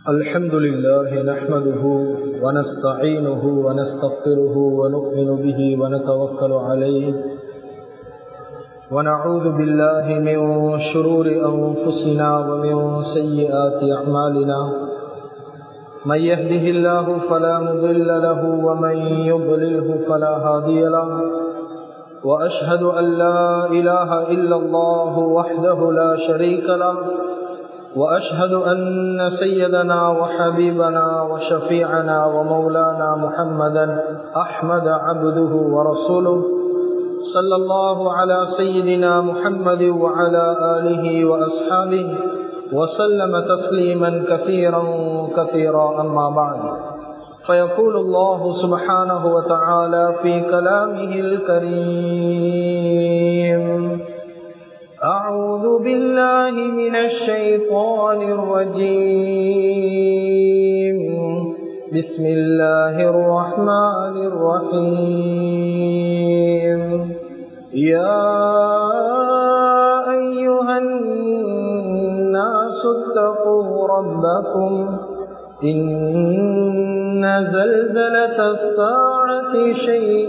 الحمد لله نحمده ونستعينه ونستغفره ونؤمن به ونتوكل عليه ونعوذ بالله من شرور أنفسنا ومن سيئات أعمالنا من يهده الله فلا مضل له ومن يضلله فلا هادي له وأشهد أن لا إله إلا الله وحده لا شريك له وأشهد أن سيدنا وحبيبنا وشفيعنا ومولانا محمدا أحمد عبده ورسوله صلى الله على سيدنا محمد وعلى آله وأصحابه وسلم تسليما كثيرا كثيرا أما بعد فيقول الله سبحانه وتعالى في كلامه الكريم أعوذ بالله من الشيطان الرجيم بسم الله الرحمن الرحيم يا أيها الناس اتقوا ربكم إن زلزلة الساعة شيء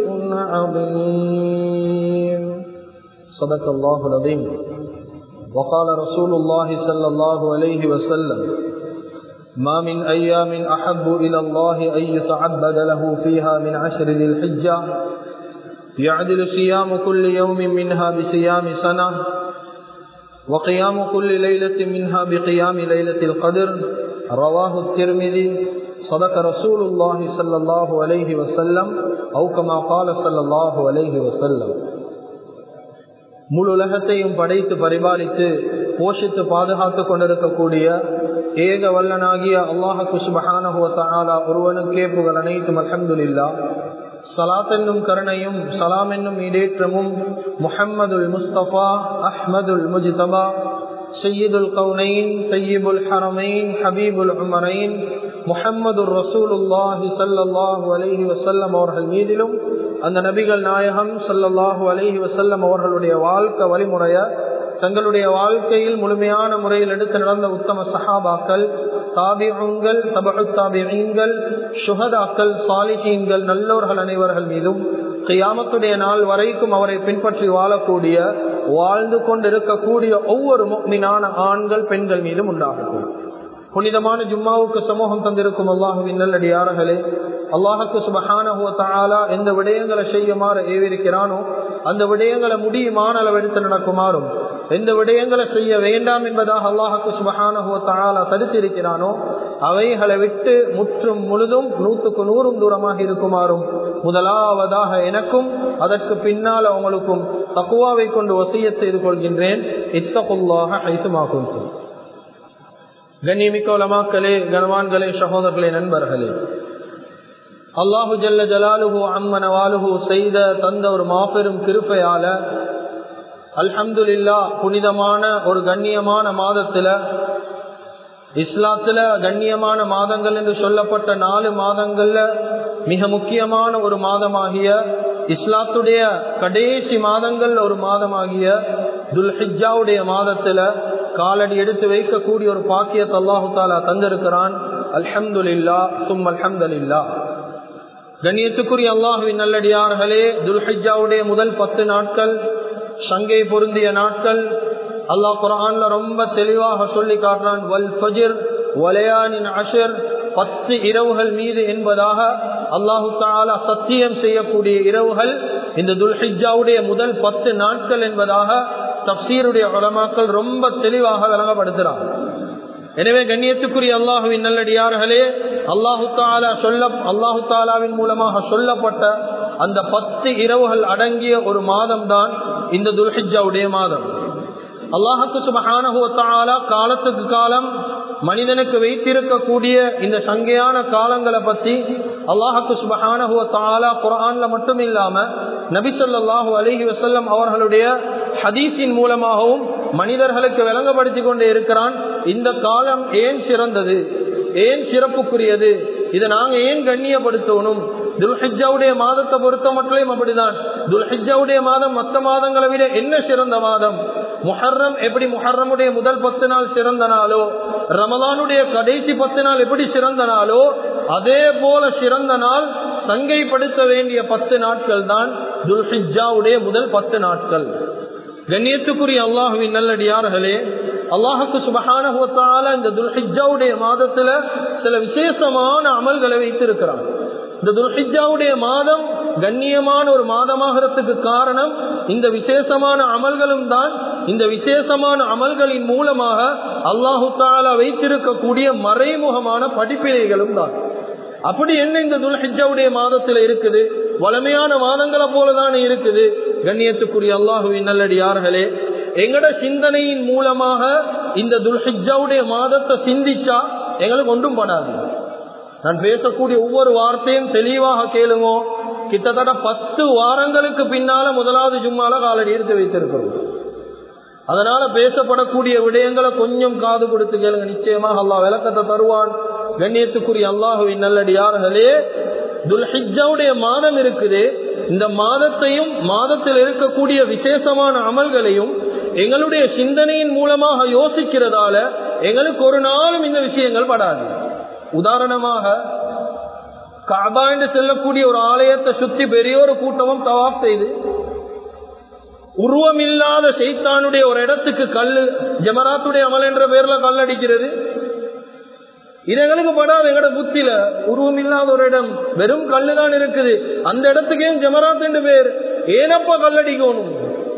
عظيم صدق الله العظيم وقال رسول الله صلى الله عليه وسلم ما من أيام أحب إلى الله أن يتعبد له فيها من عشر ذي الحجة يعدل صيام كل يوم منها بصيام سنة وقيام كل ليلة منها بقيام ليلة القدر رواه الترمذي صدق رسول الله صلى الله عليه وسلم أو كما قال صلى الله عليه وسلم முழு உலகத்தையும் படைத்து பரிபாலித்து போஷித்து பாதுகாத்து கொண்டிருக்கக்கூடிய ஏக வல்லனாகிய அல்லாஹு சுபஹானஹுவத்தாலா ஒருவனுக்கே புகழ் அனைத்தும் அலமதுல்லா சலாத் என்னும் கருணையும் சலாம் என்னும் இடேற்றமும் முஹம்மதுல் முஸ்தபா அஹ்மதுல் முஜ்தபா சையீதுல் கவுனைன் சையீபுல் ஹரமைன் ஹபீபுல் உமரைன் முஹம்மது ரசூலுல்லாஹி சல்லாஹூ அலஹி வசல்லம் அவர்கள் மீதிலும் அந்த நபிகள் நாயகம் சல்லல்லாஹு அலஹி வசல்லம் அவர்களுடைய வாழ்க்கை வழிமுறைய தங்களுடைய வாழ்க்கையில் முழுமையான முறையில் எடுத்து நடந்த உத்தம சஹாபாக்கள் தாபிகள் தபு தாபிகள் சுகதாக்கள் சாலிஹீன்கள் நல்லோர்கள் அனைவர்கள் மீதும் கையாமத்துடைய நாள் வரைக்கும் அவரை பின்பற்றி வாழக்கூடிய வாழ்ந்து கொண்டிருக்கக்கூடிய ஒவ்வொரு மீனான ஆண்கள் பெண்கள் மீதும் உண்டாகட்டும் புனிதமான ஜும்மாவுக்கு சமூகம் தந்திருக்கும் அல்லாஹுவின் நல்லடியார்களே அல்லாஹுக்கு சுபஹானா எந்த விடயங்களை செய்யுமாறு ஏவிருக்கிறானோ அந்த விடயங்களை முடியுமான அளவு எடுத்து நடக்குமாறும் எந்த விடயங்களை செய்ய வேண்டாம் என்பதாக அல்லாஹுக்கு சுபஹானா தடுத்திருக்கிறானோ அவைகளை விட்டு முற்றும் முழுதும் நூற்றுக்கு நூறும் தூரமாக இருக்குமாறும் முதலாவதாக எனக்கும் அதற்கு பின்னால் அவங்களுக்கும் தக்குவாவை கொண்டு வசிய செய்து கொள்கின்றேன் இத்தகுல்லாக ஐசுமாகும் கண்ணியமிக்க உலமாக்களே கனவான்களே சகோதரர்களே நண்பர்களே அல்லாஹு ஜல்ல ஜலாலுஹு அம்மனவாலுஹு செய்த தந்த ஒரு மாபெரும் கிருப்பையால அல்ஹம்துல்லா புனிதமான ஒரு கண்ணியமான மாதத்துல இஸ்லாத்துல கண்ணியமான மாதங்கள் என்று சொல்லப்பட்ட நாலு மாதங்கள்ல மிக முக்கியமான ஒரு மாதமாகிய இஸ்லாத்துடைய கடைசி மாதங்கள் ஒரு மாதமாகிய துல்ஹிஜாவுடைய மாதத்துல காலடி எடுத்து வைக்கக்கூடிய ஒரு பாக்கியத்தை அல்லாஹு தாலா தந்திருக்கிறான் அல்ஹம்துல்லா சும் அல்ஹம்துல்லா கண்ணியத்துக்குரிய அல்லாஹுவின் நல்லடியார்களே துல்ஹிஜாவுடைய முதல் பத்து நாட்கள் சங்கை பொருந்திய நாட்கள் அல்லாஹ் குரான்ல ரொம்ப தெளிவாக சொல்லி காட்டுறான் வல் ஃபஜிர் வலையானின் அஷர் பத்து இரவுகள் மீது என்பதாக அல்லாஹு தாலா சத்தியம் செய்யக்கூடிய இரவுகள் இந்த துல்ஹிஜாவுடைய முதல் பத்து நாட்கள் என்பதாக தப்சீருடைய உலமாக்கள் ரொம்ப தெளிவாக விளங்கப்படுத்துகிறார் எனவே கண்ணியத்துக்குரிய அல்லாஹுவின் நல்லடியார்களே அல்லாஹு தாலா சொல்ல அல்லாஹு தாலாவின் மூலமாக சொல்லப்பட்ட அந்த பத்து இரவுகள் அடங்கிய ஒரு மாதம் தான் இந்த துல்ஹிஜாவுடைய மாதம் அல்லாஹுக்கு சுபஹானஹுவத்தாலா காலத்துக்கு காலம் மனிதனுக்கு வைத்திருக்கக்கூடிய இந்த சங்கையான காலங்களை பத்தி அல்லாஹுக்கு சுபஹானஹுவ தாலா குரான்ல மட்டும் இல்லாம நபிசல்லாஹு அலஹி வசல்லம் அவர்களுடைய ஹதீஸின் மூலமாகவும் மனிதர்களுக்கு விளங்கப்படுத்தி கொண்டே இருக்கிறான் இந்த காலம் ஏன் சிறந்தது ஏன் சிறப்புக்குரியது இதை நாங்க ஏன் கண்ணியப்படுத்தணும் துல்ஹிஜாவுடைய மாதத்தை பொறுத்த மட்டும் அப்படிதான் துல்ஹிஜாவுடைய மாதம் மற்ற மாதங்களை விட என்ன சிறந்த மாதம் முஹர்ரம் எப்படி முஹர்ரமுடைய முதல் பத்து நாள் சிறந்த நாளோ ரமலானுடைய கடைசி பத்து நாள் எப்படி சிறந்த நாளோ அதே போல சிறந்த நாள் சங்கைப்படுத்த வேண்டிய பத்து நாட்கள் தான் துல்ஹிஜாவுடைய முதல் பத்து நாட்கள் கண்ணியத்துக்குரிய அல்லாஹுவின் நல்லடியார்களே அல்லாஹுக்கு சுபகான இந்த துல்ஹிஜாவுடைய மாதத்துல சில விசேஷமான அமல்களை வைத்திருக்கிறான் இந்த துல்ஹிஜாவுடைய மாதம் கண்ணியமான ஒரு மாதமாகிறதுக்கு காரணம் இந்த விசேஷமான அமல்களும் தான் இந்த விசேஷமான அமல்களின் மூலமாக அல்லாஹு தாலா வைத்திருக்கக்கூடிய மறைமுகமான படிப்பினைகளும் தான் அப்படி என்ன இந்த துல்ஹிஜாவுடைய மாதத்துல இருக்குது வளமையான மாதங்களை போலதானே இருக்குது கண்ணியத்துக்குரிய அல்லாஹுவின் நல்லடியார்களே எங்கட சிந்தனையின் மூலமாக இந்த துல்ஹிஜாவுடைய மாதத்தை சிந்திச்சா எங்களுக்கு ஒன்றும் படாது நான் பேசக்கூடிய ஒவ்வொரு வார்த்தையும் தெளிவாக கேளுமோ கிட்டத்தட்ட பத்து வாரங்களுக்கு பின்னால முதலாவது ஜும்மால காலடி எடுத்து வைத்திருக்கிறோம் அதனால பேசப்படக்கூடிய விடயங்களை கொஞ்சம் காது கொடுத்து கேளுங்க நிச்சயமாக அல்லாஹ் விளக்கத்தை தருவான் கண்ணியத்துக்குரிய அல்லாஹுவின் நல்லடியார்களே துல்ஹிஜாவுடைய மாதம் இருக்குது இந்த மாதத்தையும் மாதத்தில் இருக்கக்கூடிய விசேஷமான அமல்களையும் எங்களுடைய சிந்தனையின் மூலமாக யோசிக்கிறதால எங்களுக்கு ஒரு நாளும் இந்த விஷயங்கள் படாது உதாரணமாக காபா என்று செல்லக்கூடிய ஒரு ஆலயத்தை சுத்தி பெரிய ஒரு கூட்டமும் தவாப் செய்து உருவம் இல்லாத சைத்தானுடைய ஒரு இடத்துக்கு கல்லு ஜமராத்துடைய அமல் என்ற பேர்ல கல் அடிக்கிறது இது எங்களுக்கு படாது எங்கட புத்தில உருவம் இல்லாத ஒரு இடம் வெறும் கல்லு தான் இருக்குது அந்த இடத்துக்கே ஜமராத் என்று பேர் ஏனப்பா கல்லடிக்கணும்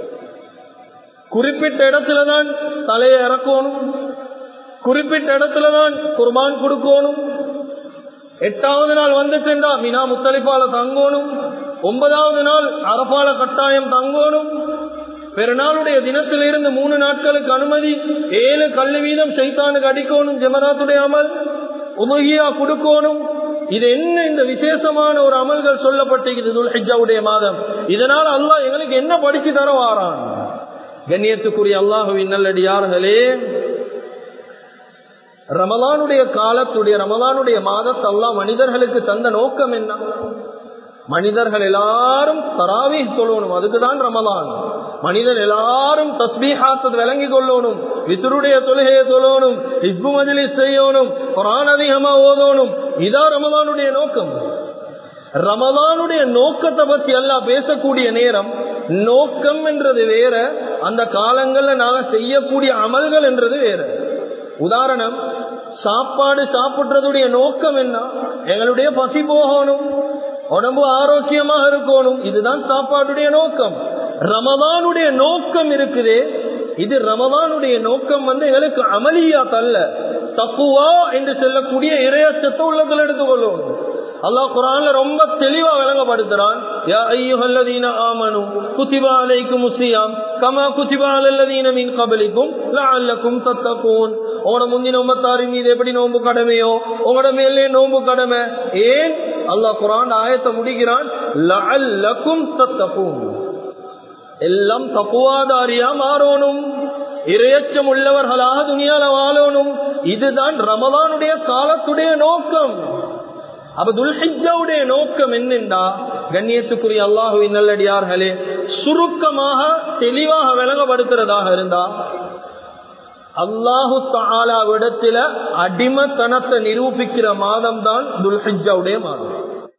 குறிப்பிட்ட இடத்துல தான் தலையை இறக்கணும் குறிப்பிட்ட இடத்துல தான் குர்பான் கொடுக்கணும் எட்டாவது நாள் வந்துச்சுண்டா மினா முத்தலிப்பால தங்கணும் ஒன்பதாவது நாள் அரபால கட்டாயம் தங்கணும் பெருநாளுடைய தினத்திலிருந்து மூணு நாட்களுக்கு அனுமதி ஏழு கல்லு வீதம் சைத்தானுக்கு அடிக்கணும் ஜமராத்துடைய அமல் உதகியா கொடுக்கணும் இது என்ன இந்த விசேஷமான ஒரு அமல்கள் சொல்லப்பட்டிருக்கிறது துல்ஹிஜாவுடைய மாதம் இதனால் அல்லாஹ் எங்களுக்கு என்ன படிச்சு தர வாரான் கண்ணியத்துக்குரிய அல்லாஹுவின் நல்லடியார்களே ரமலானுடைய காலத்துடைய ரமலானுடைய மாதத்தை அல்லாஹ் மனிதர்களுக்கு தந்த நோக்கம் என்ன மனிதர்கள் எல்லாரும் தராவி சொல்லணும் அதுக்குதான் ரமலான் மனிதன் எல்லாரும் தஸ்பீஹாத்தது விளங்கி கொள்ளணும் வித்தருடைய தொழுகையை சொல்லணும் இஸ்பு மஜிலிஸ் செய்யணும் குரான் அதிகமா ஓதணும் இதான் ரமலானுடைய நோக்கம் ரமலானுடைய நோக்கத்தை பத்தி எல்லாம் பேசக்கூடிய நேரம் நோக்கம் என்றது வேற அந்த காலங்கள்ல நாங்க செய்யக்கூடிய அமல்கள் என்றது வேற உதாரணம் சாப்பாடு சாப்பிடுறதுடைய நோக்கம் என்ன எங்களுடைய பசி போகணும் உடம்பு ஆரோக்கியமாக இருக்கணும் இதுதான் சாப்பாடுடைய நோக்கம் ரமதானுடைய நோக்கம் இருக்குதே இது ரமதானுடைய நோக்கம் வந்து எங்களுக்கு அமளியா தல்ல தப்புவா என்று சொல்லக்கூடிய இரையச்சத்தை உள்ளத்தில் எடுத்துக்கொள்ளும் அல்லாஹ் குரான்ல ரொம்ப தெளிவா விளங்கப்படுத்துறான் யா ஐயுஹல்லதீன ஆமனு குதிபா அலைக்கும் முஸ்லியாம் கமா குதிபா அலல்லதீன மின் கபலிக்கும் லஅல்லக்கும் தத்தகூன் உங்களோட முந்தின உம்மத்தாரி மீது எப்படி நோன்பு கடமையோ உங்களோட மேலே நோன்பு கடமை ஏன் அல்லாஹ் குரான் ஆயத்தை முடிக்கிறான் லஅல்லக்கும் தத்தகூன் எல்லாம் தப்புவாதாரியா மாறணும் இரையச்சம் உள்ளவர்களாக துணியால வாழணும் இதுதான் ரமலானுடைய காலத்துடைய நோக்கம் அப்ப துல்ஹிஜாவுடைய நோக்கம் என்னென்றா கண்ணியத்துக்குரிய அல்லாஹுவின் நல்லடியார்களே சுருக்கமாக தெளிவாக விளங்கப்படுத்துறதாக இருந்தா அல்லாஹு தாலாவிடத்தில அடிமத்தனத்தை நிரூபிக்கிற மாதம் தான் துல்ஹிஜாவுடைய மாதம்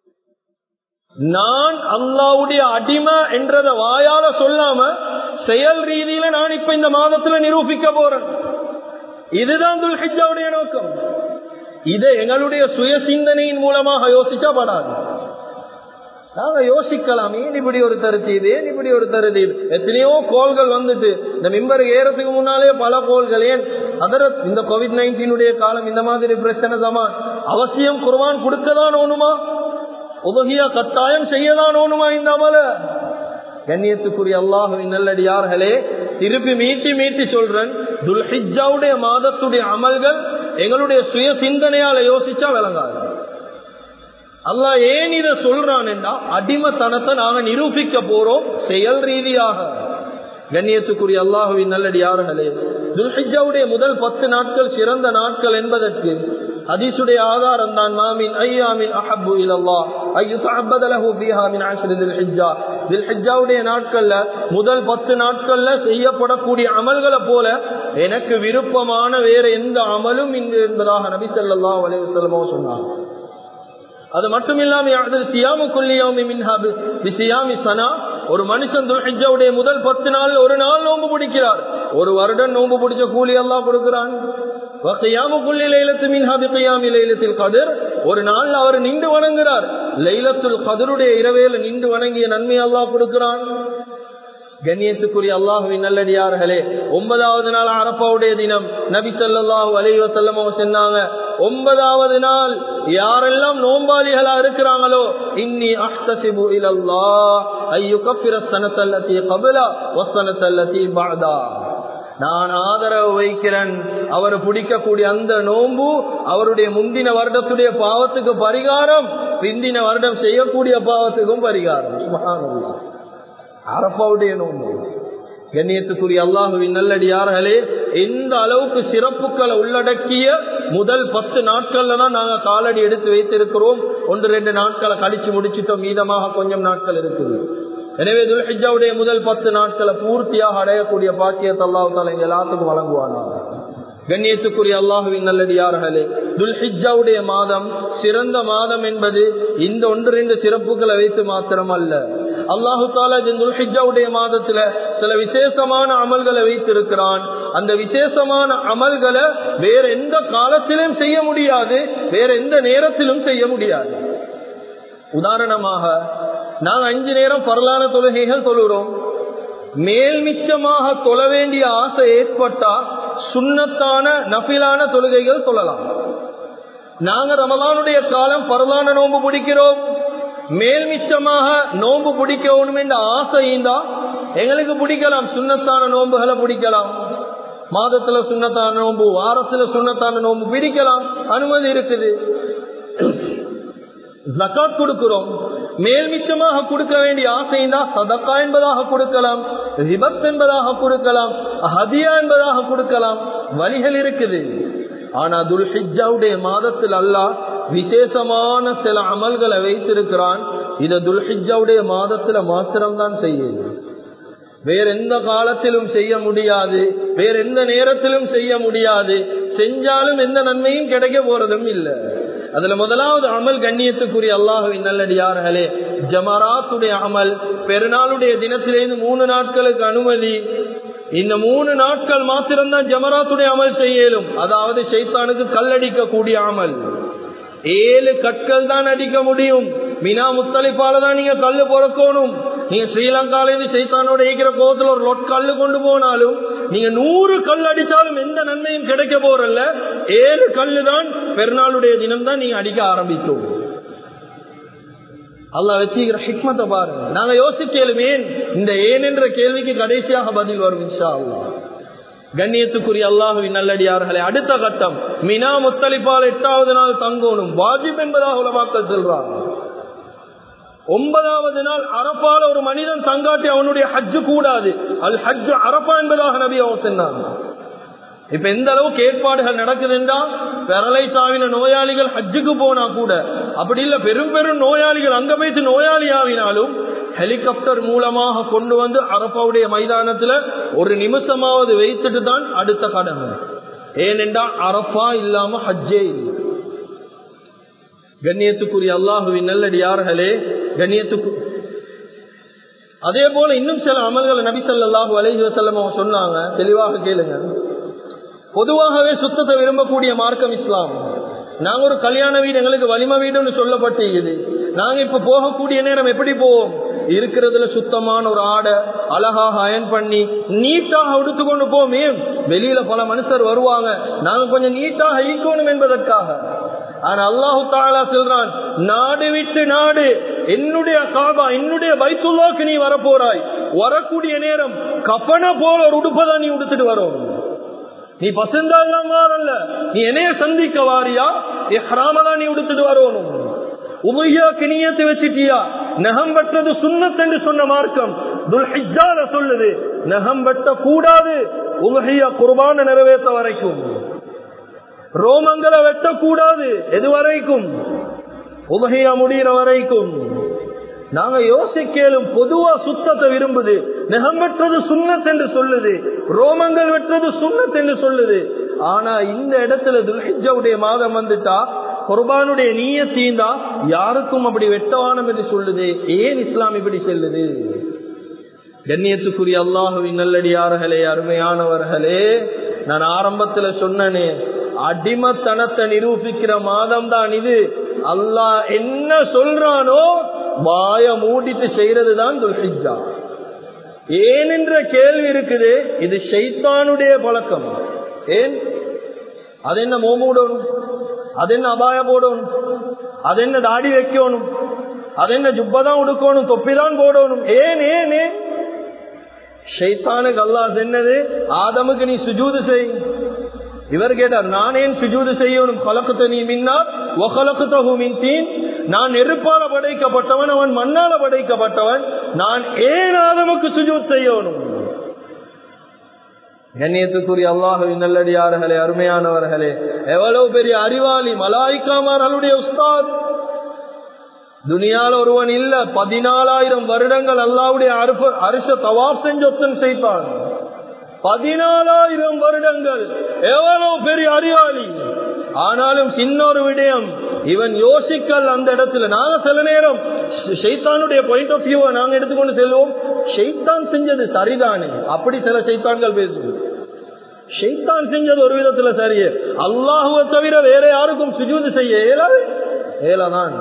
நான் அல்லாவுடைய அடிமை என்றத வாயால சொல்லாம செயல் ரீதியில நான் இப்ப இந்த மாதத்துல நிரூபிக்க போறேன் இதுதான் துல்ஹிஜாவுடைய நோக்கம் இதை எங்களுடைய சுய சிந்தனையின் மூலமாக யோசிச்சா படாது நாங்க யோசிக்கலாம் ஏன் இப்படி ஒரு தருத்தீது ஏன் இப்படி ஒரு தருத்தீது எத்தனையோ கோள்கள் வந்துட்டு இந்த மிம்பர் ஏறதுக்கு முன்னாலே பல கோள்கள் ஏன் அதர இந்த கோவிட் நைன்டீனுடைய காலம் இந்த மாதிரி பிரச்சனை சமான் அவசியம் குர்வான் கொடுக்கதான் ஓணுமா உதகியா கட்டாயம் செய்யதான் ஓணுமா இந்த அமல கண்ணியத்துக்குரிய அல்லாஹுவின் நல்லடியார்களே திருப்பி மீட்டி மீட்டி சொல்றேன் துல்ஹிஜாவுடைய மாதத்துடைய அமல்கள் எங்களுடைய சுய சிந்தனையால யோசிச்சா விளங்காது அல்லாஹ் ஏன் இதை சொல்றான் என்றா அடிமத்தனத்தை நாங்க நிரூபிக்க போறோம் செயல் ரீதியாக கண்ணியத்துக்குரிய அல்லாஹுவின் நல்லடியார்களே துல்ஹிஜாவுடைய முதல் பத்து நாட்கள் சிறந்த நாட்கள் என்பதற்கு ஹதீசுடைய ஆதாரம் தான் மாமின் ஐயாமின் அஹப்பு இலல்லா ஐயு தஅப்பதலஹு ஃபீஹா மின் அஷ்ரி தில்ஹிஜ்ஜா தில்ஹிஜ்ஜாவுடைய நாட்கள்ல முதல் பத்து நாட்கள்ல செய்யப்படக்கூடிய அமல்களை போல எனக்கு விருப்பமான வேற எந்த அமலும் இங்கு என்பதாக நபி சொல்லா வலைவசல்லமோ சொன்னாங்க அது மட்டும் இல்லாம சியாமு கொல்லியாமி மின்ஹாபி சியாமி சனா ஒரு மனுஷன் துல்ஹிஜாவுடைய முதல் பத்து நாள் ஒரு நாள் நோன்பு பிடிக்கிறார் ஒரு வருடம் நோன்பு பிடிச்ச கூலி எல்லாம் கொடுக்கிறான் ஒரு நாள் அவர் நின்று வணங்குறார் லைலத்துல் கதருடைய இரவேல நின்று வணங்கிய நன்மை அல்லாஹ் கொடுக்கிறான் கண்ணியத்துக்குரிய அல்லாஹுவின் நல்லடியார்களே ஒன்பதாவது நாள் அரப்பாவுடைய தினம் நபி சொல்லாஹு அலைவ செல்லமோ சொன்னாங்க ஒன்பதாவது நாள் யாரெல்லாம் நோம்பாளிகளா இருக்கிறாங்களோ இன்னி அஹ்தசிபு இலல்லா ஐயு கப்பிர சனத்தல்லத்தி கபிலா வசனத்தல்லத்தி பாதா நான் ஆதரவு வைக்கிறேன் அவர் பிடிக்கக்கூடிய அந்த நோன்பு அவருடைய முந்தின வருடத்துடைய பாவத்துக்கு பரிகாரம் பிந்தின வருடம் செய்யக்கூடிய பாவத்துக்கும் பரிகாரம் சுபஹானல்லாஹ் அரப்பாவுடைய நோன்பு கண்ணியத்துக்குரிய அல்லாஹுவின் நல்லடியார்களே எந்த அளவுக்கு சிறப்புகளை உள்ளடக்கிய முதல் பத்து நாட்கள்ல தான் நாங்க காலடி எடுத்து வைத்திருக்கிறோம் ஒன்று ரெண்டு நாட்களை கழிச்சு முடிச்சிட்டோம் மீதமாக கொஞ்சம் நாட்கள் இருக்குது எனவே துல்ஹிஜாவுடைய முதல் பத்து நாட்களை பூர்த்தியாக அடையக்கூடிய பாக்கியத்தை அல்லாஹால எல்லாத்துக்கும் வழங்குவானா கண்ணியத்துக்குரிய அல்லாஹுவின் நல்லடியார்களே துல்ஹிஜாவுடைய மாதம் சிறந்த மாதம் என்பது இந்த ஒன்று ரெண்டு சிறப்புகளை வைத்து மாத்திரம் அல்ல அல்லாஹு தாலா துல்ஹிஜாவுடைய மாதத்துல சில விசேஷமான அமல்களை வைத்திருக்கிறான் அந்த விசேஷமான அமல்களை வேற எந்த காலத்திலும் செய்ய முடியாது வேற எந்த நேரத்திலும் செய்ய முடியாது உதாரணமாக நாங்க அஞ்சு நேரம் பரலான தொழுகைகள் தொழுகிறோம் மேல் மிச்சமாக தொழ வேண்டிய ஆசை ஏற்பட்டா சுண்ணத்தான நபிலான தொழுகைகள் தொழலாம் நாங்க ரமலானுடைய காலம் பரலான நோன்பு பிடிக்கிறோம் மேல் மிச்சமாக நோன்பு பிடிக்கணும் என்ற ஆசை இருந்தா எங்களுக்கு பிடிக்கலாம் சுண்ணத்தான நோன்புகளை பிடிக்கலாம் மாதத்துல சுண்ணத்தான நோன்பு வாரத்துல சுண்ணத்தான நோன்பு பிடிக்கலாம் அனுமதி இருக்குது ஜக்காத் கொடுக்கிறோம் மேல் மிச்சமாக கொடுக்க வேண்டிய ஆசைனா சதக்கா என்பதாக கொடுக்கலாம் ரிபத் என்பதாக கொடுக்கலாம் ஹதியா என்பதாக கொடுக்கலாம் வழிகள் இருக்குது ஆனா துல்ஹிஜாவுடைய மாதத்தில் அல்லாஹ் விசேஷமான சில அமல்களை வைத்திருக்கிறான் இத துல்ஹிஜாவுடைய மாதத்துல மாத்திரம்தான் செய்யுது வேற எந்த காலத்திலும் செய்ய முடியாது வேற எந்த நேரத்திலும் செய்ய முடியாது செஞ்சாலும் எந்த நன்மையும் கிடைக்க போறதும் இல்லை அதுல முதலாவது அமல் கண்ணியத்துக்குரிய அல்லாஹுவின் நல்லடியார்களே ஜமராத்துடைய அமல் பெருநாளுடைய தினத்திலேருந்து மூணு நாட்களுக்கு அனுமதி இந்த மூணு நாட்கள் மாத்திரம்தான் ஜமராத்துடைய அமல் செய்யலும் அதாவது சைத்தானுக்கு கல்லடிக்க கூடிய அமல் ஏழு கற்கள் தான் அடிக்க முடியும் மினா முத்தளிப்பால தான் நீங்க கல்லு பொறக்கணும் நீங்க ஸ்ரீலங்கால இருந்து சைத்தானோட இருக்கிற கோபத்துல ஒரு லொட் கல்லு கொண்டு போனாலும் நீங்க நூறு கல் அடித்தாலும் எந்த நன்மையும் கிடைக்க போறல்ல ஏழு கல்லு தான் பெருநாளுடைய தினம் தான் நீங்க அடிக்க ஆரம்பித்தோம் அல்லா வச்சுக்கிற ஹிக்மத்தை பாருங்க நாங்க யோசிக்கலுமே இந்த ஏன் என்ற கேள்விக்கு கடைசியாக பதில் வரும் இன்ஷா அல்லா கண்ணியத்துக்குரிய அல்லாஹுவின் நல்லடியார்களே அடுத்த கட்டம் மினா முத்தலிப்பால் எட்டாவது நாள் தங்கணும் வாஜிப் என்பதாக உலமாக்கள் சொல்றாங்க ஒன்பதாவது நாள் அரப்பால ஒரு மனிதன் தங்காட்டி அவனுடைய ஹஜ்ஜு கூடாது அது ஹஜ்ஜு அரப்பா என்பதாக நபி அவன் சொன்னாங்க இப்ப எந்த அளவுக்கு ஏற்பாடுகள் நடக்குதுன்றா பெரலைஸ் ஆவின நோயாளிகள் ஹஜ்ஜுக்கு போனா கூட அப்படி இல்ல பெரும் பெரும் நோயாளிகள் அங்க போயிட்டு நோயாளி ஆவினாலும் ஹெலிகாப்டர் மூலமாக கொண்டு வந்து அரப்பாவுடைய மைதானத்துல ஒரு நிமிஷமாவது வைத்துட்டு தான் அடுத்த கடமை ஏனென்றா அரப்பா இல்லாம ஹஜ்ஜே இல்லை கண்ணியத்துக்குரிய அல்லாஹுவின் நல்லடியார்களே கண்ணியத்துக்கு அதே போல இன்னும் சில அமல்களை நபி சொல்லாஹு அலஹி வசல்லம் சொன்னாங்க தெளிவாக கேளுங்க பொதுவாகவே சுத்தத்தை விரும்பக்கூடிய மார்க்கம் இஸ்லாம் நாங்க ஒரு கல்யாண வீடு எங்களுக்கு வலிம வீடுன்னு சொல்லப்பட்டு இது நாங்க இப்ப போகக்கூடிய நேரம் எப்படி போவோம் இருக்கிறதுல சுத்தமான ஒரு ஆடை அழகாக அயன் பண்ணி நீட்டாக உடுத்துக்கொண்டு போமே வெளியில பல மனுஷர் வருவாங்க நாங்க கொஞ்சம் நீட்டாக ஈக்கணும் என்பதற்காக ஆனா அல்லாஹு தாலா சொல்றான் நாடு விட்டு நாடு என்னுடைய காபா என்னுடைய பைத்துல்லாக்கு நீ வரப்போறாய் வரக்கூடிய நேரம் கப்பன போல ஒரு உடுப்பதான் நீ உடுத்துட்டு வரும் நீ பசந்தாலாம் மாறல்ல நீ என்னைய சந்திக்க வாரியா எஹ்ராமதான் நீ உடுத்துட்டு வரணும் உமையாக்கு நீயத்தை வச்சிட்டியா நகம் வெட்டது சுண்ணத் என்று சொன்ன மார்க்கம் துல்ஹிஜால சொல்லுது நகம் வெட்ட கூடாது உமையா குர்பான நிறைவேற்ற வரைக்கும் ரோமங்களை வெட்டக்கூடாது எது வரைக்கும் உமகையா முடிகிற வரைக்கும் நாங்க யோசிக்கலும் பொதுவா சுத்தத்தை விரும்புது நெகம் வெட்டுறது சுண்ணத் என்று சொல்லுது ரோமங்கள் வெட்டுறது சுண்ணத் என்று சொல்லுது ஆனா இந்த இடத்துல துல்ஹிஜாவுடைய மாதம் வந்துட்டா குர்பானுடைய நீய தீந்தா யாருக்கும் அப்படி வெட்டவானம் என்று சொல்லுது ஏன் இஸ்லாம் இப்படி செல்லுது கண்ணியத்துக்குரிய அல்லாஹுவின் நல்லடியார்களே அருமையானவர்களே நான் ஆரம்பத்துல சொன்னனே அடிமத்தனத்தை நிரூபிக்கிற மாதம் தான் இது அல்லாஹ் என்ன சொல்றானோ வாய மூடிட்டு செய்யறது தான் துல்ஹிஜா ஏன் என்ற கேள்வி இருக்குது இது ஷைத்தானுடைய பழக்கம் ஏன் அது என்ன மோமூடணும் அது என்ன அபாய போடணும் அது என்ன தாடி வைக்கணும் அது என்ன ஜுப்பதான் உடுக்கணும் தொப்பிதான் போடணும் ஏன் ஏன் ஏன் ஷைத்தானுக்கு அல்லாஹ் என்னது ஆதமுக்கு நீ சுஜூது செய் இவர் கேட்டார் நான் ஏன் சுஜூது செய்யணும் கலக்குத்த நீ மின்னா ஒகலக்குத்தகு மின் தீன் நான் நெருப்பால படைக்கப்பட்டவன் அவன் மண்ணால படைக்கப்பட்டவன் நான் ஏன் ஆதமுக்கு சுஜூத் செய்யணும் கண்ணியத்துக்குரிய அல்லாஹுவின் நல்லடியார்களே அருமையானவர்களே எவ்வளவு பெரிய அறிவாளி மலாய்க்காமார்களுடைய உஸ்தாத் துனியால ஒருவன் இல்ல பதினாலாயிரம் வருடங்கள் அல்லாவுடைய அரிச தவாப் செஞ்சொத்தன் செய்தான் பதினாலாயிரம் வருடங்கள் எவ்வளவு பெரிய அறிவாளி ஆனாலும் சின்னொரு விடயம் இவன் யோசிக்கல் அந்த இடத்துல நாங்க சில நேரம் ஷைத்தானுடைய பாயிண்ட் ஆஃப் வியூவை நாங்க எடுத்துக்கொண்டு செல்வோம் ஷைத்தான் செஞ்சது சரிதானே அப்படி சில ஷைத்தான்கள் பேசுவோம் ஷைத்தான் செஞ்சது ஒரு விதத்துல சரியே அல்லாஹுவை தவிர வேற யாருக்கும் சுஜூது செய்ய இயலாது இயலாதான்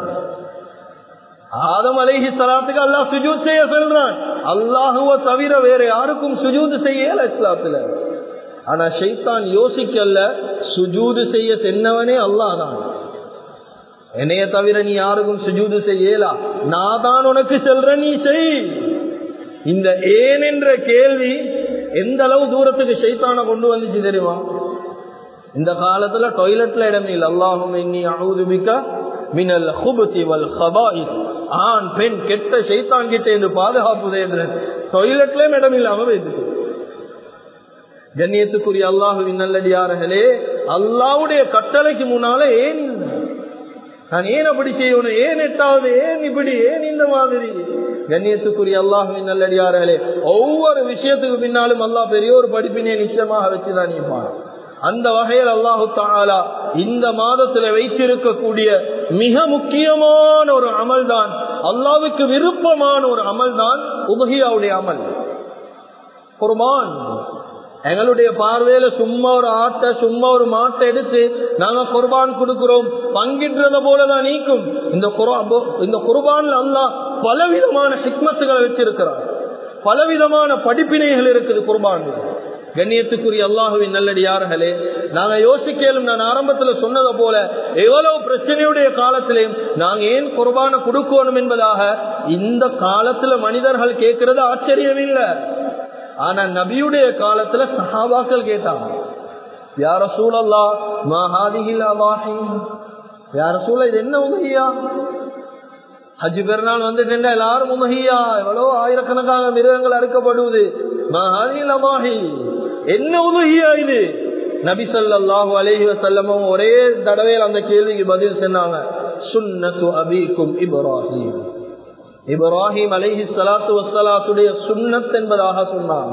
ஆதம் அலைஹி சலாத்துக்கு அல்லாஹ் சுஜூத் செய்ய சொல்றான் அல்லாஹுவ தவிர வேற யாருக்கும் சுஜூது செய்யல இஸ்லாத்துல ஆனா ஷைத்தான் யோசிக்கல சுஜூது செய்ய சென்னவனே அல்லாஹ் தான் என்னைய தவிர நீ யாருக்கும் சுஜூது செய்யலா நான் தான் உனக்கு செல்ற நீ செய் இந்த ஏன் என்ற கேள்வி எந்த அளவு தூரத்துக்கு ஷைத்தான கொண்டு வந்துச்சு தெரியுமா இந்த காலத்துல டாய்லெட்ல இடமே இல்லை அல்லாஹும் இன்னி அழுதுபிக்க மினல் ஹுபதி வல் ஹபாயித் ஆண் பெண் கெட்ட சைத்தான் கிட்ட என்று பாதுகாப்பு என்று டொய்லெட்லயும் இடம் இல்லாம வைத்துக்கு கண்ணியத்துக்குரிய அல்லாஹுவின் நல்லடியார்களே அல்லாவுடைய கட்டளைக்கு முன்னால ஏன் நான் ஏன் அப்படி செய்யணும் ஏன் எட்டாவது ஏன் இப்படி ஏன் இந்த மாதிரி கண்ணியத்துக்குரிய அல்லாஹுவின் நல்லடியார்களே ஒவ்வொரு விஷயத்துக்கு பின்னாலும் அல்லாஹ் பெரிய ஒரு படிப்பினை நிச்சயமாக வச்சுதான் நிற்பான் அந்த வகையில் அல்லாஹு தாலா இந்த மாதத்துல வைத்திருக்கக்கூடிய மிக முக்கியமான ஒரு அமல் தான் அல்லாவுக்கு விருப்பமான ஒரு அமல் தான் உபகியாவுடைய அமல் குர்பான் எங்களுடைய பார்வையில சும்மா ஒரு ஆட்டை சும்மா ஒரு மாட்டை எடுத்து நாங்க குர்பான் கொடுக்கிறோம் பங்கின்றத போலதான் நீக்கும் இந்த இந்த குர்பான்ல அல்லாஹ் பலவிதமான ஹிக்மத்துகளை வச்சிருக்கிறார் பலவிதமான படிப்பினைகள் இருக்குது குர்பான் கண்ணியத்துக்குரிய அல்லாஹுவின் நல்லடியார்களே நாங்க யோசிக்கலும் நான் ஆரம்பத்துல சொன்னதை போல எவ்வளவு பிரச்சனையுடைய காலத்திலையும் நாங்க ஏன் குர்பான கொடுக்கணும் என்பதாக இந்த காலத்துல மனிதர்கள் கேட்கறது ஆச்சரியம் இல்லை ஆனா நபியுடைய காலத்துல சஹாபாக்கள் கேட்டாங்க யார சூழல்லா மகாதிகில் அவாஹி யார சூழ இது என்ன உதவியா ஹஜ் பெருநாள் வந்துட்டு எல்லாரும் உமஹியா எவ்வளவு ஆயிரக்கணக்கான மிருகங்கள் அறுக்கப்படுவது மகாதிகில் அவாஹி என்ன உதவியா இது நபி சொல்லாஹு அலேஹி வசல்லமும் ஒரே தடவையில் அந்த கேள்விக்கு பதில் சொன்னாங்க சுன்னத்து அபீக்கும் இப்ராஹிம் இப்ராஹிம் அலைஹி சலாத்து வசலாத்துடைய சுண்ணத் என்பதாக சொன்னாங்க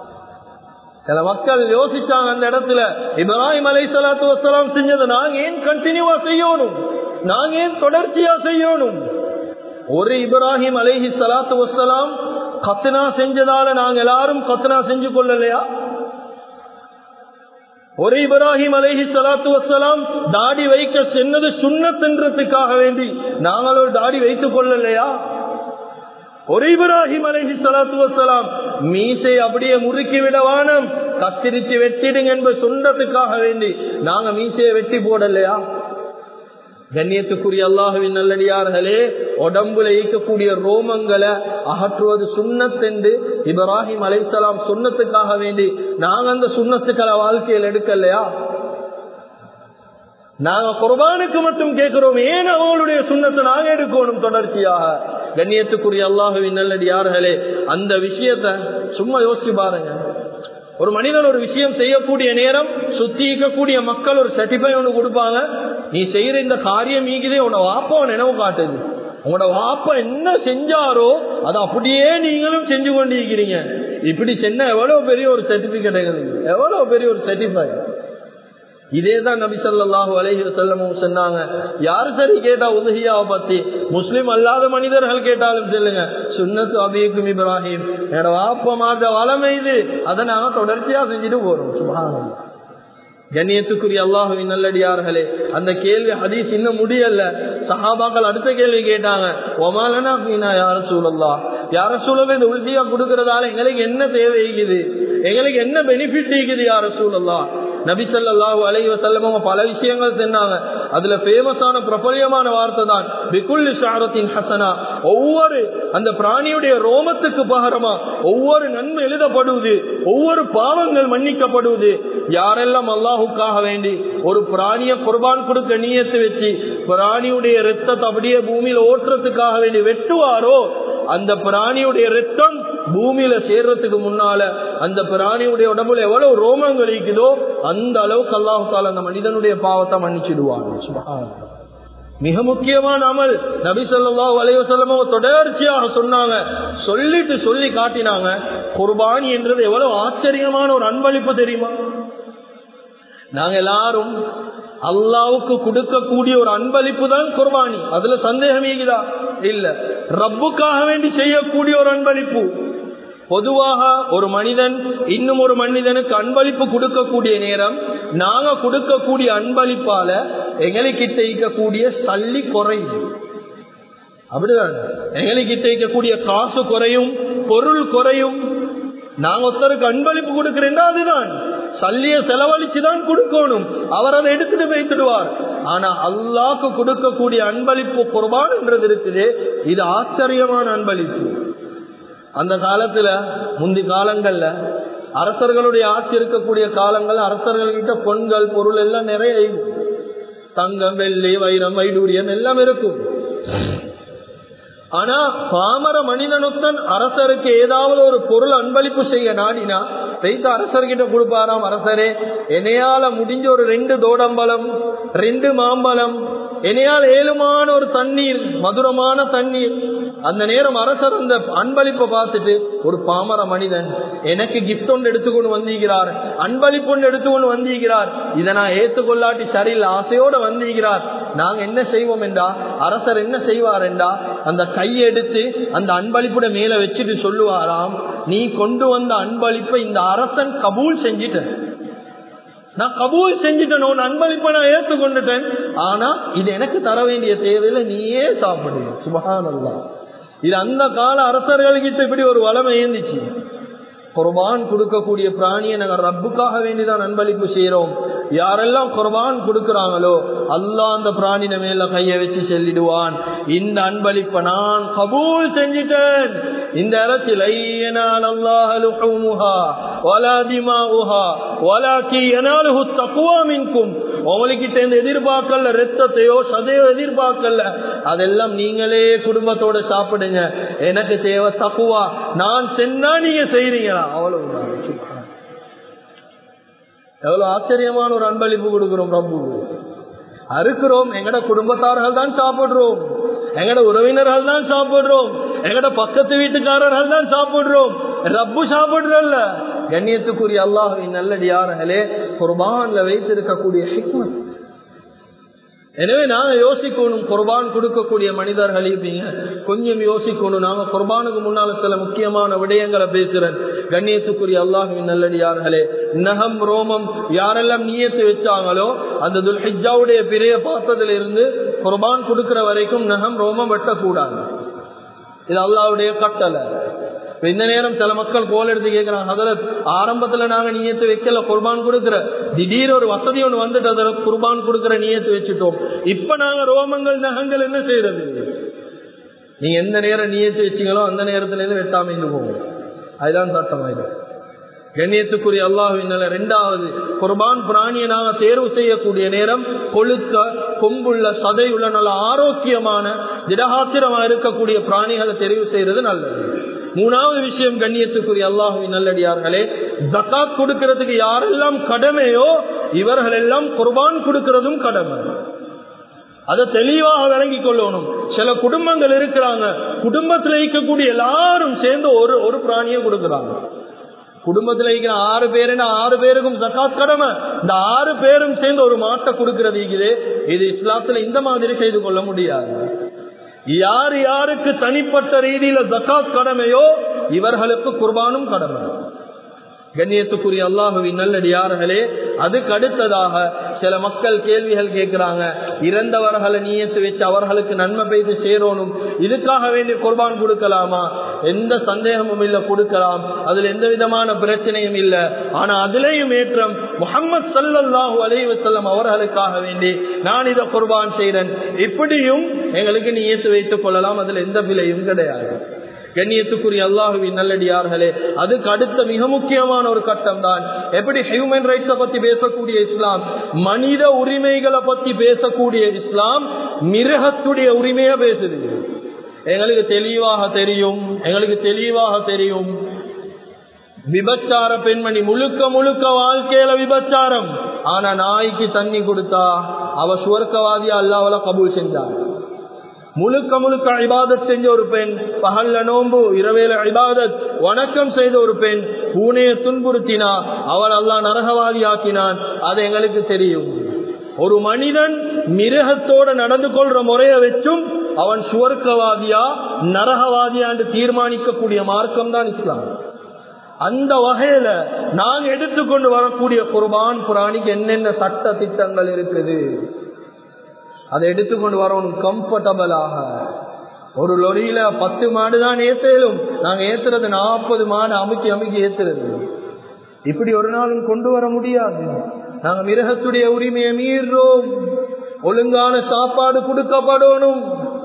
சில மக்கள் யோசிச்சாங்க அந்த இடத்துல இப்ராஹிம் அலை சலாத்து வசலாம் செஞ்சது நாங்க ஏன் கண்டினியூவா செய்யணும் நாங்க ஏன் தொடர்ச்சியா செய்யணும் ஒரு இப்ராஹிம் அலைஹி சலாத்து வசலாம் கத்னா செஞ்சதால நாங்க எல்லாரும் கத்னா செஞ்சு கொள்ளலையா ஒரு இப்ராஹிம் அலைஹி சலாத்து வசலாம் தாடி வைக்க சென்னது சுண்ணத்தன்றதுக்காக வேண்டி நாங்களும் தாடி வைத்துக் கொள்ளலையா ஒரு இப்ராஹிம் அலைஹி சலாத்து வசலாம் மீசை அப்படியே முறுக்கி விடவானம் கத்திரிச்சு வெட்டிடுங்க என்பது சொன்னதுக்காக வேண்டி நாங்க மீசையை வெட்டி போடலையா கண்ணியத்துக்குரிய அல்லாஹுவின் நல்லடியார்களே உடம்புல ஈக்கக்கூடிய ரோமங்களை அகற்றுவது சுண்ணத்தென்று இப்ராஹிம் அலைசலாம் சுண்ணத்துக்காக வேண்டி நாங்க அந்த சுண்ணத்துக்களை வாழ்க்கையில் எடுக்கலையா நாங்க குர்பானுக்கு மட்டும் கேட்கிறோம் ஏன் அவங்களுடைய சுண்ணத்தை நாங்க எடுக்கணும் தொடர்ச்சியாக கண்ணியத்துக்குரிய அல்லாஹுவின் நல்லடியார்களே அந்த விஷயத்த சும்மா யோசிச்சு பாருங்க ஒரு மனிதன் ஒரு விஷயம் செய்யக்கூடிய நேரம் சுத்தி இருக்கக்கூடிய மக்கள் ஒரு சர்டிஃபை ஒன்று கொடுப்பாங்க நீ செய்யற இந்த காரியம் ஈகுதே உன்னோட வாப்பா நினைவு காட்டுது உங்களோட வாப்பா என்ன செஞ்சாரோ அதை அப்படியே நீங்களும் செஞ்சு கொண்டிருக்கிறீங்க இப்படி சென்ன எவ்வளவு பெரிய ஒரு சர்டிபிகேட் எவ்வளவு பெரிய ஒரு சர்டிஃபை இதேதான் நபி ஸல்லல்லாஹு அலைஹி வஸல்லம் சொன்னாங்க யார் சரி கேட்டா உதஹியாவை பத்தி முஸ்லிம் அல்லாத மனிதர்கள் கேட்டாலும் சொல்லுங்க சுன்னத்து அபியக்கும் இப்ராஹிம் என்னோட வாப்ப மாத வளமை இது அதை நாங்க தொடர்ச்சியா செஞ்சுட்டு போறோம் சுபஹானல்லாஹ் கண்ணியத்துக்குரிய அல்லாஹுவின் நல்லடியார்களே அந்த கேள்வி ஹதீஸ் இன்னும் முடியல சஹாபாக்கள் அடுத்த கேள்வி கேட்டாங்க ஒமாலனா பீனா யார சூழல்லா யார சூழல இந்த உறுதியா கொடுக்கறதால எங்களுக்கு என்ன தேவை இருக்குது எங்களுக்கு என்ன பெனிஃபிட் இருக்குது யார சூழல்லா நபி ஸல்லல்லாஹு அலைஹி வஸல்லம் பல விஷயங்கள் சொன்னாங்க அதுல ஃபேமஸான பிரபல்யமான வார்த்தை தான் பிகுல்லி ஷாரத்தின் ஹசனா ஒவ்வொரு அந்த பிராணியுடைய ரோமத்துக்கு பகரமா ஒவ்வொரு நன்மை எழுதப்படுவது ஒவ்வொரு பாவங்கள் மன்னிக்கப்படுவது யாரெல்லாம் அல்லாஹுக்காக வேண்டி ஒரு பிராணிய குர்பான் கொடுக்க நீயத்து வச்சு பிராணியுடைய ரத்தத்தை அப்படியே பூமியில ஓட்டுறதுக்காக வேண்டி வெட்டுவாரோ அந்த பிராணியுடைய ரத்தம் பூமியில சேர்றதுக்கு முன்னால அந்த பிராணியுடைய உடம்புல எவ்வளவு ரோமங்கள் இருக்குதோ அந்த அளவுக்கு அல்லாஹு தாலா அந்த மனிதனுடைய பாவத்தை மன்னிச்சிடுவாங்க சுப்ஹானல்லாஹ். மிக முக்கியமான அமல் நபி ஸல்லல்லாஹு அலைஹி வஸல்லம் அவங்க தொடர்ச்சியாக சொன்னாங்க சொல்லிட்டு சொல்லி காட்டினாங்க குர்பானி என்றது எவ்வளவு ஆச்சரியமான ஒரு அன்பளிப்பு தெரியுமா நாங்க எல்லாரும் அல்லாவுக்கு கொடுக்கக்கூடிய ஒரு அன்பளிப்பு தான் குர்பானி அதுல சந்தேகம் இருக்குதா இல்ல ரப்புக்காக வேண்டி செய்யக்கூடிய ஒரு அன்பளிப்பு பொதுவாக ஒரு மனிதன் இன்னும் ஒரு மனிதனுக்கு அன்பளிப்பு கொடுக்கக்கூடிய நேரம் நாங்க கொடுக்கக்கூடிய அன்பளிப்பால எங்களுக்கிட்ட இருக்கக்கூடிய சல்லி குறையும் அப்படிதான் எங்களுக்கிட்ட இருக்கக்கூடிய காசு குறையும் பொருள் குறையும் நாங்க ஒருத்தருக்கு அன்பளிப்பு கொடுக்கிறேன்னா அதுதான் சல்லிய செலவழிச்சுதான் கொடுக்கணும் அவர் அதை எடுத்துட்டு வைத்துடுவார் ஆனா அல்லாக்கு கொடுக்கக்கூடிய அன்பளிப்பு குர்பான்ன்றது இருக்குது இது ஆச்சரியமான அன்பளிப்பு அந்த காலத்துல முந்தி காலங்கள்ல அரசர்களுடைய ஆட்சி இருக்கக்கூடிய காலங்கள் அரசர்கள் கிட்ட பொன்கள் பொருள் எல்லாம் நிறைய இருக்கும். தங்கம் வெள்ளி வைரம் வைடூரியம் எல்லாம் இருக்கும் ஆனா பாமர மனிதனுத்தன் அரசருக்கு ஏதாவது ஒரு பொருள் அன்பளிப்பு செய்ய நாடினா வைத்து அரசர்கிட்ட கொடுப்பாராம் அரசரே என்னையால முடிஞ்ச ஒரு ரெண்டு தோடம்பலம் ரெண்டு மாம்பழம் என்னையால் ஏழுமான ஒரு தண்ணீர் மதுரமான தண்ணீர் அந்த நேரம் அரசர் அந்த அன்பளிப்பை பார்த்துட்டு ஒரு பாமர மனிதன் எனக்கு கிஃப்ட் ஒன்று எடுத்துக்கொண்டு வந்திருக்கிறார் அன்பளிப்பு ஒன்று எடுத்துக்கொண்டு வந்திருக்கிறார் இதை நான் ஏத்துக்கொள்ளாட்டி சரியில்லை ஆசையோட வந்திருக்கிறார் நாங்க என்ன செய்வோம் என்றா அரசர் என்ன செய்வார் என்றா அந்த கையை எடுத்து அந்த அன்பளிப்புட மேல வச்சுட்டு சொல்லுவாராம் நீ கொண்டு வந்த அன்பளிப்பை இந்த அரசன் கபூல் செஞ்சிட்டேன் நான் கபூல் செஞ்சுட்டேன் உன் அன்பளிப்பை நான் ஏற்றுக்கொண்டுட்டேன் ஆனா இது எனக்கு தர வேண்டிய தேவையில்லை நீயே சாப்பிடு சுபகானல்லா இது அந்த கால அரசர்கள்கிட்ட இப்படி ஒரு வளமை ஏந்திச்சு குர்பான் கொடுக்கக்கூடிய பிராணியை நாங்கள் ரப்புக்காக வேண்டிதான் அன்பளிப்பு செய்யறோம் யாரெல்லாம் குர்பான் கொடுக்கிறாங்களோ அல்லாஹ் அந்த பிராணின மேல கைய வச்சு செல்லிடுவான் இந்த அன்பளிப்பை நான் கபூல் செஞ்சிட்டேன் இந்த இடத்தில் ஐயனால் அல்லாஹ் லுஹுமுஹா வலா திமாஉஹா வலாக்கி யனாலுஹு தக்வா மின்கும் உங்ககிட்ட இந்த எதிர்பார்க்கல ரத்தத்தையோ சதையோ எதிர்பார்க்கல அதெல்லாம் நீங்களே குடும்பத்தோட சாப்பிடுங்க எனக்கு தேவை தக்குவா நான் சென்னா நீங்க செய்றீங்களா அவ்வளவுதான் எவ்வளவு ஆச்சரியமான ஒரு அன்பளிப்பு கொடுக்கிறோம் ரப்பு அறுக்கிறோம் எங்கட குடும்பத்தார்கள் தான் சாப்பிடுறோம் எங்கட உறவினர்கள் தான் சாப்பிடுறோம் எங்கட பக்கத்து வீட்டுக்காரர்கள் தான் சாப்பிடுறோம் ரப்பு சாப்பிடுறல்ல கண்ணியத்துக்குரிய அல்லாஹின் நல்லடியார்களே குர்பான்ல வைத்திருக்கக்கூடிய ஹிக்மத் எனவே நாங்க யோசிக்கணும் குர்பான் கொடுக்கக்கூடிய மனிதர்கள் இருப்பீங்க கொஞ்சம் யோசிக்கணும் நாங்க குர்பானுக்கு முன்னால சில முக்கியமான விடயங்களை பேசுறேன் கண்ணியத்துக்குரிய அல்லாஹுவின் நல்லடியார்களே நகம் ரோமம் யாரெல்லாம் நீயத்து வச்சாங்களோ அந்த துல்ஹிஜாவுடைய பிறைய பார்த்ததுல இருந்து குர்பான் கொடுக்கிற வரைக்கும் நகம் ரோமம் வெட்டக்கூடாது இது அல்லாவுடைய கட்டளை இப்ப இந்த நேரம் சில மக்கள் கோல் எடுத்து கேட்கிறாங்க ஹதரத் ஆரம்பத்துல நாங்க நீயத்து வைக்கல குர்பான் கொடுக்கிற திடீர் ஒரு வசதி ஒண்ணு வந்துட்டு அதில் குர்பான் கொடுக்கிற நீயத்து வச்சுட்டோம் இப்ப நாங்க ரோமங்கள் நகங்கள் என்ன செய்யறது நீங்க எந்த நேரம் நீயத்து வச்சீங்களோ அந்த நேரத்துல இருந்து வெட்டாம இருந்து போகும் அதுதான் சட்டம் இது கண்ணியத்துக்குரிய அல்லாஹின் ரெண்டாவது குர்பான் பிராணியை நாங்க தேர்வு செய்யக்கூடிய நேரம் கொழுத்த கொம்புள்ள சதையுள்ள நல்ல ஆரோக்கியமான திடகாத்திரமா இருக்கக்கூடிய பிராணிகளை தெரிவு செய்யறது நல்லது மூணாவது விஷயம் கண்ணியத்துக்குரிய அல்லாஹுவின் நல்லடியார்களே ஜக்காத் கொடுக்கிறதுக்கு யாரெல்லாம் கடமையோ இவர்கள் எல்லாம் குர்பான் கொடுக்கிறதும் கடமை அதை தெளிவாக விளங்கி கொள்ளணும் சில குடும்பங்கள் இருக்கிறாங்க குடும்பத்தில் இருக்கக்கூடிய எல்லாரும் சேர்ந்து ஒரு ஒரு பிராணியை கொடுக்கிறாங்க குடும்பத்துல இருக்கிற ஆறு பேருன்னா ஆறு பேருக்கும் ஜக்காத் கடமை இந்த ஆறு பேரும் சேர்ந்து ஒரு மாட்டை கொடுக்கிறது இருக்குது இது இஸ்லாத்துல இந்த மாதிரி செய்து கொள்ள முடியாது யார் யாருக்கு தனிப்பட்ட ரீதியில ஜக்காத் கடமையோ இவர்களுக்கு குர்பானும் கடமை கண்ணியத்துக்குரிய அல்லாஹுவின் நல்லடியார்களே அதுக்கு அடுத்ததாக சில மக்கள் கேள்விகள் கேட்கிறாங்க இறந்தவர்களை நீயத்து வச்சு அவர்களுக்கு நன்மை பெய்து சேரணும் இதுக்காக வேண்டி குர்பான் கொடுக்கலாமா எந்த சந்தேகமும் இல்ல கொடுக்கலாம் அதுல எந்த விதமான பிரச்சனையும் இல்ல ஆனா அதுலயும் ஏற்றம் முகமது சல்லாஹூ அலைவசல்லம் அவர்களுக்காக வேண்டி நான் இதை குர்பான் செய்கிறேன் இப்படியும் எங்களுக்கு நீயத்து வைத்துக் கொள்ளலாம் அதுல எந்த விலையும் கிடையாது கண்ணியத்துக்குரிய அல்லாஹுவின் நல்லடியார்களே அதுக்கு அடுத்த மிக முக்கியமான ஒரு கட்டம் தான் எப்படி ஹியூமன் ரைட்ஸ பத்தி பேசக்கூடிய இஸ்லாம் மனித உரிமைகளை பத்தி பேசக்கூடிய இஸ்லாம் மிருகத்துடைய உரிமைய பேசுது எங்களுக்கு தெளிவாக தெரியும் எங்களுக்கு தெளிவாக தெரியும் விபச்சார பெண்மணி முழுக்க முழுக்க வாழ்க்கையில விபச்சாரம் ஆனா நாய்க்கு தண்ணி கொடுத்தா அவ சுவர்க்கவாதியா அல்லாவல கபூல் செஞ்சார் முழுக்க முழுக்க இபாதத் செஞ்ச ஒரு பெண் பகல்ல நோம்பு இரவேல இபாதத் வணக்கம் செய்த ஒரு பெண் பூனையை துன்புறுத்தினா அவள் அல்லா நரகவாதி ஆக்கினான் அது எங்களுக்கு தெரியும் ஒரு மனிதன் மிருகத்தோட நடந்து கொள்ற முறையை வச்சும் அவன் சுவர்க்கவாதியா நரகவாதியான்னு தீர்மானிக்கக்கூடிய மார்க்கம் தான் இஸ்லாம் அந்த வகையில நாங்க எடுத்துக்கொண்டு வரக்கூடிய குர்பான் புராணிக்கு என்னென்ன சட்ட திட்டங்கள் இருக்குது அதை எடுத்துக்கொண்டு வரணும் கம்ஃபர்டபுளாக ஒரு லொரியில பத்து மாடு தான் ஏத்தலும் நாங்க ஏத்துறது நாற்பது மாடு அமுக்கி அமுக்கி ஏத்துறது இப்படி ஒரு நாளும் கொண்டு வர முடியாது நாங்க மிருகத்துடைய உரிமையை மீறோம் ஒழுங்கான சாப்பாடு கொடுக்கப்படணும்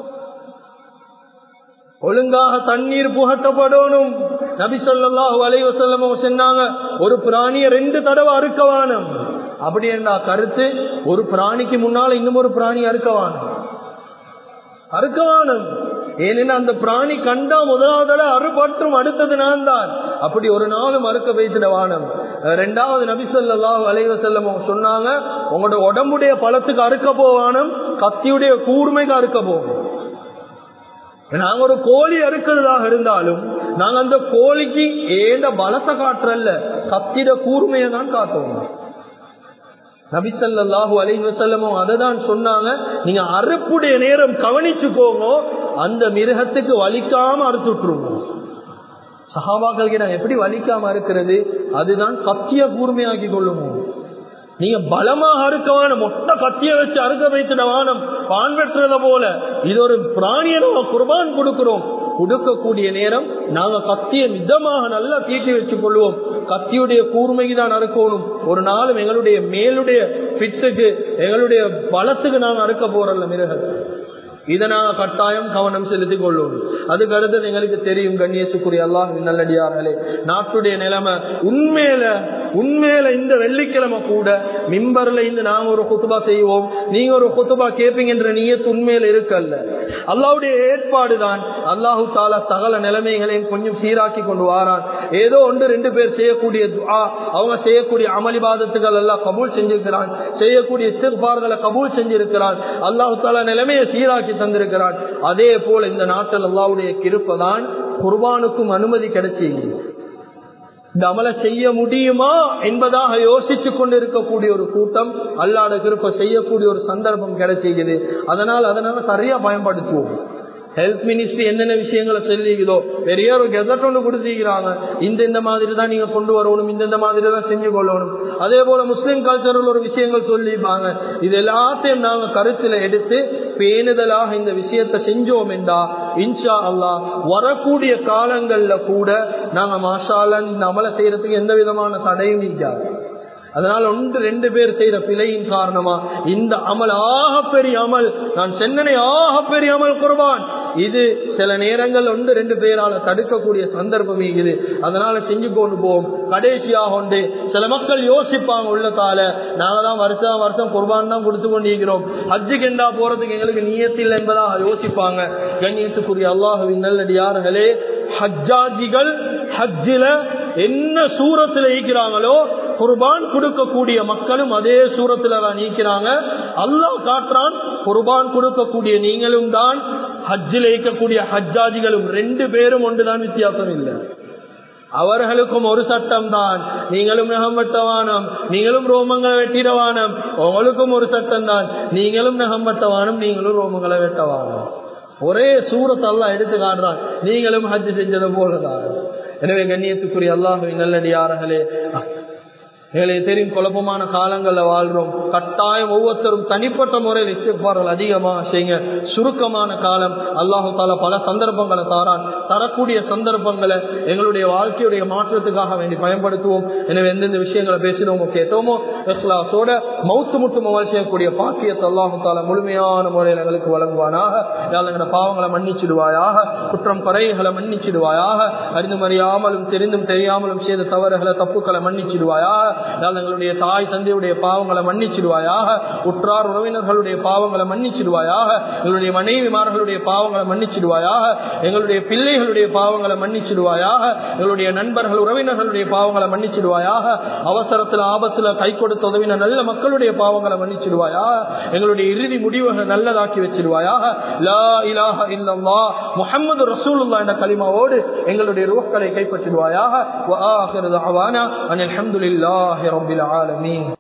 ஒழுங்காக தண்ணீர் புகட்டப்படணும் நபி சொல்லாஹு அலைவசல்லமோ சொன்னாங்க ஒரு பிராணிய ரெண்டு தடவை அறுக்கவானம் அப்படி என்ன கருத்து ஒரு பிராணிக்கு முன்னால இன்னும் ஒரு பிராணி அறுக்கவானம் அறுக்கவானம் ஏனென்னா அந்த பிராணி கண்டா முதலாவது அறுபற்றும் அடுத்தது நான் தான் அப்படி ஒரு நாளும் அறுக்க வைத்திட வானம் ரெண்டாவது நபிசல்லா அலைவ செல்லமோ சொன்னாங்க உங்களோட உடம்புடைய பழத்துக்கு அறுக்க போவானம் கத்தியுடைய கூர்மைக்கு அறுக்க போவோம் நாங்க ஒரு கோழி அறுக்கிறதாக இருந்தாலும் நாங்க அந்த கோழிக்கு ஏந்த பலத்தை காட்டுறல்ல கத்திட கூர்மையை தான் காட்டுவோம் நபிசல்லாஹு அலைஹி வசல்லமும் அதை தான் சொன்னாங்க நீங்க அறுப்புடைய நேரம் கவனிச்சு போங்க அந்த மிருகத்துக்கு வலிக்காம அறுத்துட்டுருங்க சகாபாக்களுக்கு நாங்க எப்படி வலிக்காம அறுக்கிறது அதுதான் கத்திய கூர்மையாக்கி கொள்ளுவோம் நீங்க பலமாக அறுக்கவான மொட்டை கத்திய வச்சு அறுக்க வைத்திட வானம் பான் வெட்டுறத போல இது ஒரு பிராணியை நம்ம குர்பான் கொடுக்கிறோம் கொடுக்கக்கூடிய நேரம் நாங்க கத்திய மிதமாக நல்லா தீட்டி வச்சு கொள்வோம் கத்தியுடைய கூர்மைக்கு தான் அறுக்கணும் ஒரு நாளும் எங்களுடைய மேலுடைய பித்துக்கு எங்களுடைய பலத்துக்கு நாங்க அறுக்க போறோம்ல மிருகல் இதை நாங்க கட்டாயம் கவனம் செலுத்திக் கொள்வோம் அதுக்கு அடுத்தது எங்களுக்கு தெரியும் கண்ணியத்துக்குரிய அல்லாஹ் நல்லடியார்களே நாட்டுடைய நிலைமை உண்மையில உண்மையில இந்த வெள்ளிக்கிழமை கூட மிம்பர்ல இருந்து நாங்க ஒரு குத்துபா செய்வோம் நீங்க ஒரு குத்துபா கேட்பீங்கன்ற நீயத்து உண்மையில இருக்கல்ல அல்லாவுடைய ஏற்பாடு தான் அல்லாஹு தாலா சகல நிலைமைகளையும் கொஞ்சம் சீராக்கி கொண்டு வாரான் ஏதோ ஒன்று ரெண்டு பேர் செய்யக்கூடிய துஆ அவங்க செய்யக்கூடிய அமளிபாதத்துகள் எல்லாம் கபூல் செஞ்சிருக்கிறான் செய்யக்கூடிய இஸ்திஃபார்களை கபூல் செஞ்சிருக்கிறான் அல்லாஹு தாலா நிலைமையை சீராக்கி தந்திருக்கிறான் அதே போல இந்த நாட்டில் அல்லாவுடைய கிருப்பதான் குர்பானுக்கும் அனுமதி கிடைச்சி இந்த அமலை செய்ய முடியுமா என்பதாக யோசிச்சு கொண்டிருக்கக்கூடிய ஒரு கூட்டம் அல்லாட கிருப்ப செய்யக்கூடிய ஒரு சந்தர்ப்பம் கிடைச்சிக்குது அதனால் அதனால சரியா பயன்படுத்துவோம் ஹெல்த் மினிஸ்ட்ரி என்னென்ன விஷயங்களை சொல்லிக்குதோ பெரிய ஒரு கெசட் ஒன்று கொடுத்திருக்கிறாங்க இந்த இந்த மாதிரி தான் நீங்க கொண்டு வரணும் இந்த இந்த மாதிரி தான் செஞ்சு கொள்ளணும் அதே போல முஸ்லீம் கல்ச்சரில் ஒரு விஷயங்கள் சொல்லிப்பாங்க இது எல்லாத்தையும் நாங்க கருத்துல எடுத்து பேணுதலாக இந்த விஷயத்தை செஞ்சோம் என்றா இன்ஷா அல்லா வரக்கூடிய காலங்கள்ல கூட நாங்க மாஷால இந்த அமலை செய்யறதுக்கு எந்த விதமான தடையும் நீக்காது அதனால ஒன்று ரெண்டு பேர் செய்த பிழையின் காரணமா இந்த அமல் ஆக பெரிய அமல் நான் சென்னனை ஆக பெரிய அமல் குர்பான் இது சில நேரங்கள் ஒன்று ரெண்டு பேரால தடுக்கக்கூடிய சந்தர்ப்பம் இது அதனால செஞ்சு கொண்டு போவோம் கடைசியாக உண்டு சில மக்கள் யோசிப்பாங்க உள்ளத்தால நாங்க தான் வருஷம் வருஷம் குர்பான் தான் கொடுத்து கொண்டிருக்கிறோம் ஹஜ்ஜு கெண்டா போறதுக்கு எங்களுக்கு நியத்தில் என்பதாக யோசிப்பாங்க கண்ணியத்துக்குரிய அல்லாஹுவின் நல்லடியார்களே ஹஜ்ஜாஜிகள் ஹஜ்ஜில என்ன சூரத்துல ஈக்கிறாங்களோ குர்பான் கொடுக்கக்கூடிய மக்களும் அதே சூரத்துல தான் நீக்கிறாங்க அல்லாஹ் காட்டுறான் குர்பான் கொடுக்கக்கூடிய நீங்களும் தான் ஹஜ்ஜில் ஈக்கக்கூடிய ஹஜ்ஜாஜிகளும் ரெண்டு பேரும் ஒன்றுதான் வித்தியாசம் இல்லை அவர்களுக்கும் ஒரு சட்டம் தான் நீங்களும் நகம் வெட்டவானம் நீங்களும் ரோமங்களை வெட்டிடவானம் உங்களுக்கும் ஒரு சட்டம் தான் நீங்களும் நகம் வெட்டவானம் நீங்களும் ரோமங்களை வெட்டவானம் ஒரே சூரத்தெல்லாம் எடுத்து காட்டுறான் நீங்களும் ஹஜ் செஞ்சது போலதான் எனவே கண்ணியத்துக்குரிய அல்லாஹுவின் நல்லடியார்களே எங்களுக்கு தெரியும் குழப்பமான காலங்களில் வாழ்றோம் கட்டாயம் ஒவ்வொருத்தரும் தனிப்பட்ட முறையில் இஸ்திஃபார்கள் அதிகமாக செய்யுங்க சுருக்கமான காலம் அல்லாஹு தாலா பல சந்தர்ப்பங்களை தாரான் தரக்கூடிய சந்தர்ப்பங்களை எங்களுடைய வாழ்க்கையுடைய மாற்றத்துக்காக வேண்டி பயன்படுத்துவோம் எனவே எந்தெந்த விஷயங்களை பேசினோமோ கேட்டோமோ இஸ்லாசோட மவுத்து முட்டு மவல் செய்யக்கூடிய பாக்கியத்தை அல்லாஹு தாலா முழுமையான முறையில் எங்களுக்கு வழங்குவானாக எங்களோட பாவங்களை மன்னிச்சிடுவாயாக குற்றம் குறைகளை மன்னிச்சிடுவாயாக அறிந்து மறியாமலும் தெரிந்தும் தெரியாமலும் செய்த தவறுகளை தப்புக்களை மன்னிச்சிடுவாயாக எங்களுடைய தாய் தந்தையுடைய பாவங்களை மன்னிச்சிடுவாயாக உற்றார் உறவினர்களுடைய பாவங்களை மன்னிச்சிடுவாயாக எங்களுடைய மனைவிமார்களுடைய பாவங்களை மன்னிச்சிடுவாயாக எங்களுடைய பிள்ளைகளுடைய பாவங்களை மன்னிச்சிடுவாயாக எங்களுடைய நண்பர்கள் உறவினர்களுடைய பாவங்களை மன்னிச்சிடுவாயாக அவசரத்தில் ஆபத்துல கை கொடுத்து உதவின நல்ல மக்களுடைய பாவங்களை மன்னிச்சிடுவாயாக எங்களுடைய இறுதி முடிவுகளை நல்லதாக்கி வச்சிருவாயாக லா இலாஹ இல்லல்லா முஹம்மது ரசூலுல்லாஹ் என்ற கலிமாவோடு எங்களுடைய ரூஹ்களை கைப்பற்றிடுவாயாக வ ஆகிரு தஅவானா அனில் ஹம்துலில்லாஹி ரப்பில் ஆலமீன்